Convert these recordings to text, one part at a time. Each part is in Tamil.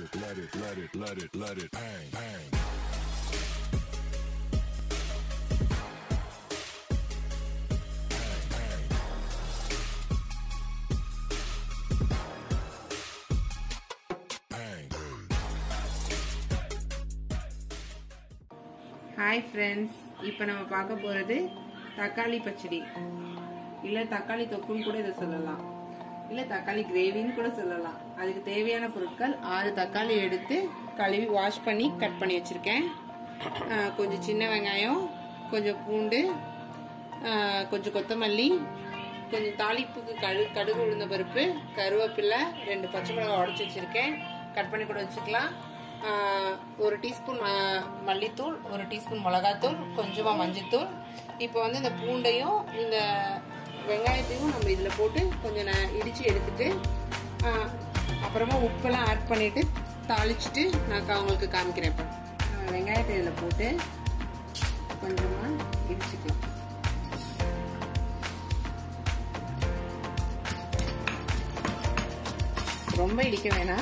it, let it, let it, let it, let it bang, bang. Bang, bang. Bang. Hi friends இப்போ நம்ம பார்க்க போகிறது தக்காளி பச்சடி இல்லை தக்காளி தொக்குன்னு கூட இதை சொல்லலாம் இல்லை தக்காளி கிரேவின்னு கூட சொல்லலாம் அதுக்கு தேவையான பொருட்கள் ஆறு தக்காளி எடுத்து கழுவி வாஷ் பண்ணி கட் பண்ணி வச்சுருக்கேன் கொஞ்சம் சின்ன வெங்காயம் கொஞ்சம் பூண்டு ஆஹ், கொஞ்சம் கொத்தமல்லி கொஞ்சம் தாளிப்புக்கு கடு கடுகு உளுந்த பருப்பு கருவேப்பிலை ரெண்டு பச்சை மிளகாய் உடச்சி வச்சுருக்கேன் கட் பண்ணி கூட வச்சுக்கலாம் ஆஹ், ஒரு டீஸ்பூன் ஆஹ், மல்லித்தூள் ஒரு டீஸ்பூன் மிளகாத்தூள் கொஞ்சமாக மஞ்சத்தூள் இப்போ வந்து இந்த பூண்டையும் இந்த வெங்காயத்தையும் நம்ம இதில் போட்டு கொஞ்சம் நான் இடித்து எடுத்துட்டு ஆஹ், அப்புறமா உப்பெல்லாம் ஆட் பண்ணிவிட்டு தாளிச்சிட்டு நான் கா- உங்களுக்கு காமிக்கிறேன் இப்போ ஆஹ், வெங்காயத்தை இதில் போட்டு கொஞ்சமாக இடிச்சுக்கலாம் ரொம்ப இடிக்க வேணாம்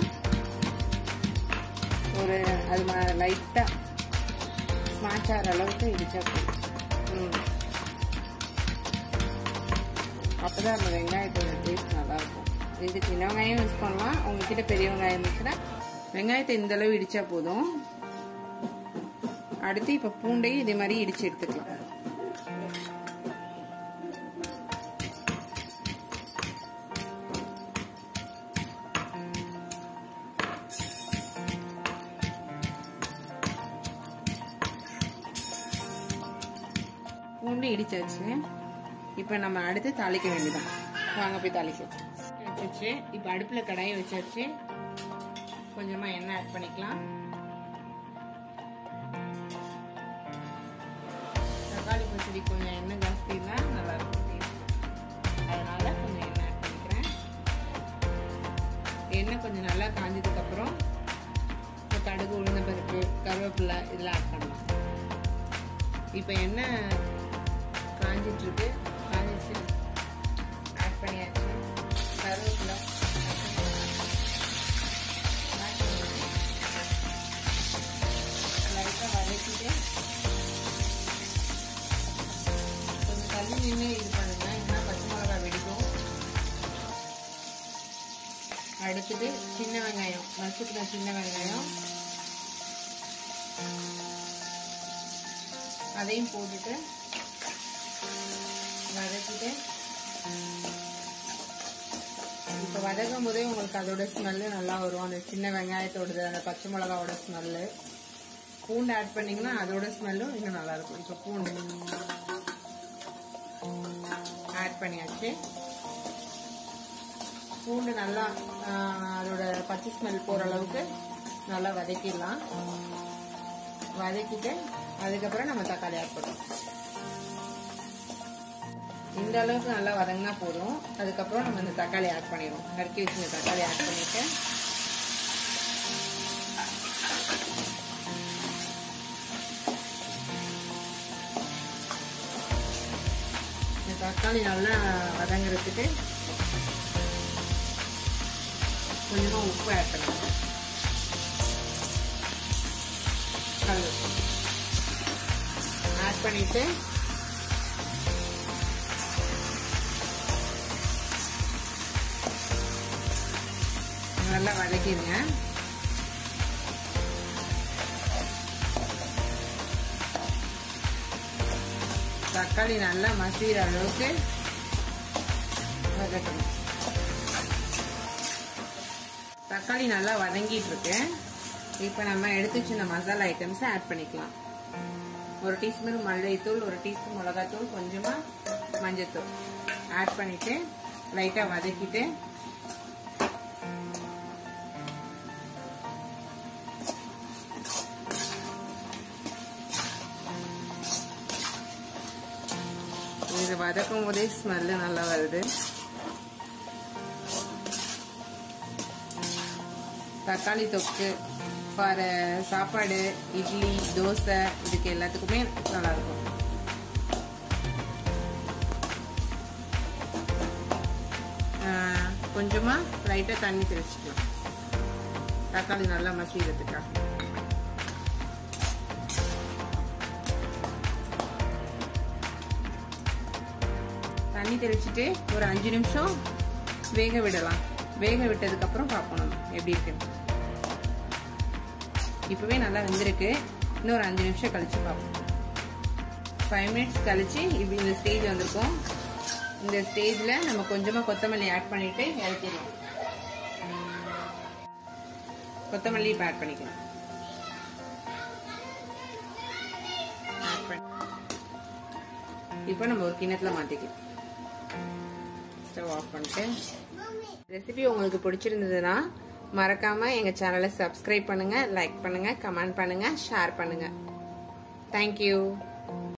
ஒரு அது லைட்டாக ஸ்மாச் ஆகிற அளவுக்கு இடிச்சா போதும் ம் அப்போ தான் அந்த வெங்காயத்தோட டேஸ்ட் நல்லாயிருக்கும் இது சின்ன வெங்காயம் யூஸ் பண்ணலாம் உங்ககிட்ட பெரிய வெங்காயம் இருந்துச்சுன்னா வெங்காயத்தை இந்த அளவு இடிச்சா போதும் அடுத்து இப்போ பூண்டையும் இதே மாதிரி இடிச்சு எடுத்துக்கலாம் பூண்டு இடிச்சாச்சு இப்போ நம்ம அடுத்து தாளிக்க வேண்டியதான் வாங்க போய் தாளிக்க வச்சாச்சு இப்போ அடுப்பில் கடாயை வச்சாச்சு கொஞ்சமாக எண்ணெய் ஆட் பண்ணிக்கலாம் தக்காளி பச்சடி கொஞ்சம் எண்ணெய் ஜாஸ்தி இருந்தால் நல்லா இருக்கும் taste. அதனால கொஞ்சம் எண்ணெய் ஆட் பண்ணிக்கிறேன் எண்ணெய் கொஞ்சம் நல்லா காஞ்சதுக்கப்புறம் இப்போ கடுகு உளுந்த பருப்பு கருவேப்பிலை இதெல்லாம் ஆட் பண்ணலாம் இப்போ எண்ணெய் காஞ்சிட்டு இருக்கு காஞ்சிச்சு ஆட் பண்ணியாச்சு கருவேப்பிலை லைட்டாக வதக்கிட்டு கொஞ்சம் தள்ளி நின்று இது பண்ணுங்க ஏன்னா பச்சை மிளகாய் வெடிக்கும் அடுத்தது சின்ன வெங்காயம் நசுக்கிற சின்ன வெங்காயம் அதையும் போட்டுட்டு வதக்கிட்டு இப்போ வதக்கும் போதே உங்களுக்கு அதோட ஸ்மெல்லு நல்லா வரும் அந்த சின்ன வெங்காயத்தோடது அந்த பச்சை மிளகாவோட ஸ்மெல்லு பூண்டு ஆட் பண்ணீங்கன்னா அதோட ஸ்மெல்லும் இன்னும் நல்லா இருக்கும் இப்போ பூண்டு ஆட் பண்ணியாச்சு பூண்டு நல்லா ஆஹ், அதோட பச்சை ஸ்மெல் போகிற அளவுக்கு நல்லா வதக்கிடலாம் வதக்கிட்டு அதுக்கப்புறம் நம்ம தக்காளி ஆட் பண்ணுவோம் இந்த அளவுக்கு நல்லா வதங்கினா போதும் அதுக்கப்புறம் நம்ம இந்த தக்காளி ஆட் பண்ணிடுவோம் நறுக்கி வச்சு இந்த தக்காளி ஆட் பண்ணிட்டு இந்த தக்காளி நல்லா வதங்குறதுக்கு கொஞ்சமா உப்பு ஆட் பண்ணுவோம் கல் ஆட் பண்ணிட்டு நல்லா வதக்கிடுங்க தக்காளி நல்லா மசிகிற அளவுக்கு வதக்கணும் தக்காளி நல்லா வதங்கிட்டு இருக்கு இப்போ நம்ம எடுத்து வச்சிருந்த மசாலா ஐட்டம்ஸை ஆட் பண்ணிக்கலாம் ஒரு டீஸ்பூன் மல்லித்தூள் ஒரு டீஸ்பூன் மிளகாத்தூள் கொஞ்சமா மஞ்சத்தூள் ஆட் பண்ணிட்டு லைட்டா வதக்கிட்டு இது வதக்கும் போதே ஸ்மெல்லு நல்லா வருது தக்காளி தொக்கு ஃபார் சாப்பாடு இட்லி தோசை இதுக்கு எல்லாத்துக்குமே நல்லா இருக்கும் ஆஹ், கொஞ்சமா லைட்டா தண்ணி தெளிச்சுக்கலாம் தக்காளி நல்லா மசிக்கிறதுக்காக தண்ணி தெளிச்சுட்டு ஒரு அஞ்சு நிமிஷம் வேக விடலாம் வேக விட்டதுக்கு அப்புறம் பார்க்கணும் எப்படி இருக்குன்னு இப்பவே நல்லா வெந்திருக்கு இன்னொரு அஞ்சு நிமிஷம் கழிச்சு பார்ப்போம் ஃபைவ் மினிட்ஸ் கழிச்சு இப்படி இந்த ஸ்டேஜ் வந்திருக்கும் இந்த ஸ்டேஜில் நம்ம கொஞ்சமாக கொத்தமல்லி ஆட் பண்ணிட்டு இறக்கிடலாம் கொத்தமல்லி இப்போ ஆட் பண்ணிக்கலாம் இப்போ நம்ம ஒரு கிண்ணத்துல மாற்றிக்கலாம் ஸ்டவ் ஆஃப் பண்ணிட்டு ரெசிபி உங்களுக்கு பிடிச்சிருந்ததுன்னா மறக்காம எங்க சேனலை சப்ஸ்கிரைப் பண்ணுங்க லைக் பண்ணுங்க கமெண்ட் பண்ணுங்க ஷேர் பண்ணுங்க தேங்க்யூ